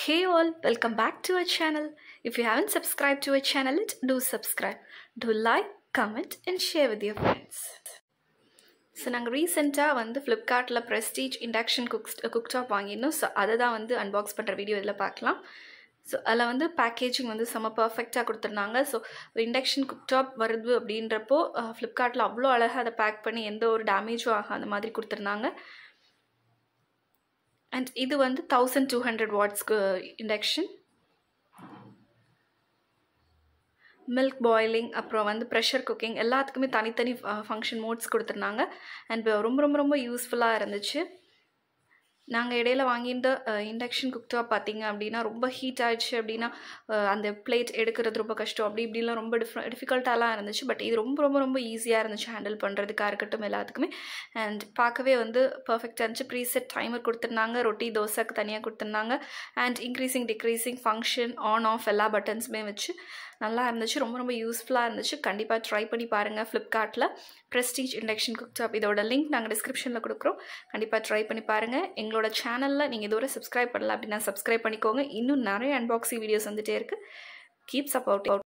Hey all, welcome back to our channel. If you haven't subscribed to our channel, yet, do subscribe. Do like, comment and share with your friends. So நாங்கள் ரீசெண்டாக வந்து ஃப்ளிப்கார்ட்டில் Prestige induction cooks cooktop வாங்கியிருந்தோம் so அதை தான் வந்து unbox பண்ணுற video இதில் பார்க்கலாம் ஸோ அதில் வந்து பேக்கேஜிங் வந்து செம்ம பர்ஃபெக்டாக கொடுத்துருந்தாங்க ஸோ இண்டக்ஷன் குக்டாப் வருது அப்படின்றப்போ ஃப்ளிப்கார்ட்டில் அவ்வளோ அழகாக அதை பேக் பண்ணி எந்த ஒரு டேமேஜும் ஆகாத மாதிரி கொடுத்துருந்தாங்க அண்ட் இது வந்து தௌசண்ட் டூ ஹண்ட்ரட் வாட்ஸ்க்கு இண்டக்ஷன் மில்க் பாயிலிங் அப்புறம் வந்து ப்ரெஷர் குக்கிங் எல்லாத்துக்குமே தனித்தனி ஃபங்க்ஷன் மோட்ஸ் கொடுத்துருந்தாங்க அண்ட் ரொம்ப ரொம்ப ரொம்ப யூஸ்ஃபுல்லாக இருந்துச்சு நாங்கள் இடையில வாங்கியிருந்த இண்டக்ஷன் குக்டாப் பார்த்தீங்க அப்படின்னா ரொம்ப ஹீட் ஆயிடுச்சு அப்படின்னா அந்த பிளேட் எடுக்கிறது ரொம்ப கஷ்டம் அப்படி இப்படிலாம் ரொம்ப டிஃப்ரெ டிஃபிகல்ட்டாலாம் இருந்துச்சு பட் இது ரொம்ப ரொம்ப ரொம்ப ஈஸியாக இருந்துச்சு ஹேண்டில் பண்ணுறதுக்காக இருக்கட்டும் எல்லாத்துக்குமே அண்ட் பார்க்கவே வந்து பர்ஃபெக்டாக இருந்துச்சு ப்ரீசெட் டைமர் கொடுத்துருந்தாங்க ரொட்டி தோசைக்கு தனியாக கொடுத்துருந்தாங்க and increasing decreasing function on off எல்லா பட்டன்ஸுமே வச்சு நல்லா இருந்துச்சு ரொம்ப ரொம்ப யூஸ்ஃபுல்லாக இருந்துச்சு கண்டிப்பாக ட்ரை பண்ணி பாருங்கள் ஃப்ளிப்கார்ட்டில் ப்ரெஸ்டீஜ் இண்டக்ஷன் குக்டாப் இதோட லிங்க் நாங்கள் டிஸ்கிரிப்ஷனில் கொடுக்குறோம் கண்டிப்பாக ட்ரை பண்ணி பாருங்கள் எங்களோட சேனலில் நீங்கள் இதோட சப்ஸ்கிரைப் பண்ணல அப்படின்னா சப்ஸ்கிரைப் பண்ணிக்கோங்க இன்னும் நிறைய அன்பாக்சிங் வீடியோஸ் வந்துகிட்டே இருக்குது கீப் சப்போர்ட்